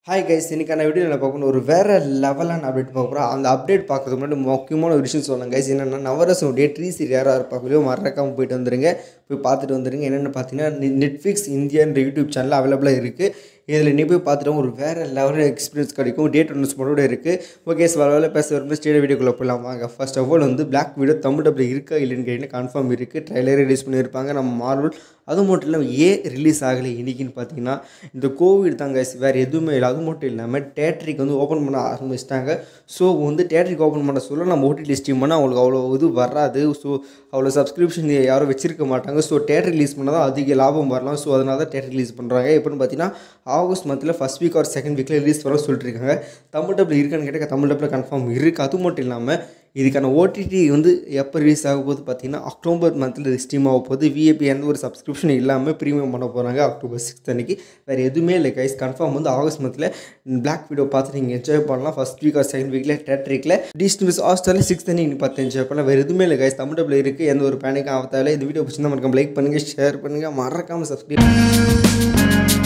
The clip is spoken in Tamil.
ஹாய் கைஸ் இன்னைக்கான வீடியோ நான் பார்க்கணும் ஒரு வேறு லெவலான அப்டேட் பார்க்க போகிறோம் அந்த அப்டேட் பார்க்கறதுக்கு முன்னாடி முக்கியமான ஒரு விஷயம் சொல்லலாம் கைஸ் என்னென்னா நவரசனுடைய ட்ரீ சீர் யாராக இருப்பாங்களோ மறக்காமல் போயிட்டு வந்துருங்க போய் பார்த்துட்டு வந்துருங்க என்னென்னு பார்த்தீங்கன்னா நெட்ஃப்ளிக்ஸ் இந்தியான்ற யூடியூப் சேனல் அவைலபிளாக இருக்குது இதில் நீ போய் பார்த்துட்டு ஒரு வேறு லெவலில் எக்ஸ்பீரியன்ஸ் கிடைக்கும் டேட் அனௌன்ஸ்மெண்ட்டோட இருக்குது ஓகே சார் வரவேல பேச வரும்போது ஸ்டேடிய வீடியோக்குள்ளே போகலாம் வாங்க ஃபர்ஸ்ட் ஆஃப் ஆல் வந்து பிளாக் வீடியோ தமிழ் டப்பில் இருக்கா இல்லைன்னு கேட்டீங்கன்னா கன்ஃபார்ம் இருக்குது ட்ரைலரே ரிலீஸ் பண்ணியிருப்பாங்க நம்ம மார்வல் அது மட்டும் இல்லாமல் ஏன் ரிலீஸ் ஆகலை இன்றைக்கின்னு பார்த்தீங்கன்னா இந்த கோவிட் தாங்க வேறு எதுவுமே இல்லை அது மட்டும் இல்லாமல் தேட்டருக்கு வந்து ஓப்பன் பண்ண ஆரம்பிச்சிட்டாங்க ஸோ வந்து தேட்டருக்கு ஓப்பன் பண்ண சொல்ல நம்ம ஓடிடி ஸ்ட்ரீம் பண்ணால் அவங்களுக்கு அவ்வளோ இது வராது ஸோ அவ்வளோ சப்ஸ்கிரிப்ஷன் யாரும் வச்சிருக்க மாட்டாங்க ஸோ தேட்டர் ரிலீஸ் பண்ணால் தான் அதிக லாபம் வரலாம் ஸோ அதனால தான் தேட்டர் ரிலீஸ் பண்ணுறாங்க எப்படின்னு பார்த்தீங்கன்னா ஆகஸ்ட் மந்தில் ஃபஸ்ட் வீக் ஆர் செகண்ட் வீக்கில் ரிலீஸ் வர சொல்லிட்டு இருக்காங்க தமிழ் டப்பில் இருக்கான்னு கேட்டால் தமிழ் டப்பில் கன்ஃபார்ம் இருக்குது அது மட்டும் இல்லாமல் இதுக்கான ஓடிடி வந்து எப்போ ரிலீஸ் ஆக போகுது பார்த்தீங்கன்னா அக்டோபர் மந்தில் ஸ்ட்ரீம் ஆக போகுது விஏபி எந்த ஒரு சப்ஸ்கிரிப்ஷன் இல்லாமல் ப்ரீமியம் பண்ண போகிறாங்க அக்டோபர் சிக்ஸ்த் அன்னைக்கு வேறு எதுவுமே இல்லை கைஸ் கன்ஃபார்ம் வந்து ஆகஸ்ட் மந்தில் பிளாக் வீடியோ பார்த்து நீங்கள் என்ஜாய் பண்ணலாம் ஃபஸ்ட் வீக் ஆர் செகண்ட் வீக்கில் தேட்டரிக்கில் டிஸ்ட் மிஸ் ஹாஸ்டலில் சிக்ஸ்த் அன்னைக்கு நீ பார்த்து என்ஜாய் பண்ணலாம் வேறு எதுவுமே இல்லை கைஸ் தமிழ் டப்பில் இருக்குது எந்த ஒரு பேனிக்கும் ஆகத்தால இந்த வீடியோ பிடிச்சிருந்தா மறக்காம லைக் பண்ணுங்கள் ஷேர் பண்ணுங்கள் மறக்காமல் சப்ஸ்கிரைப்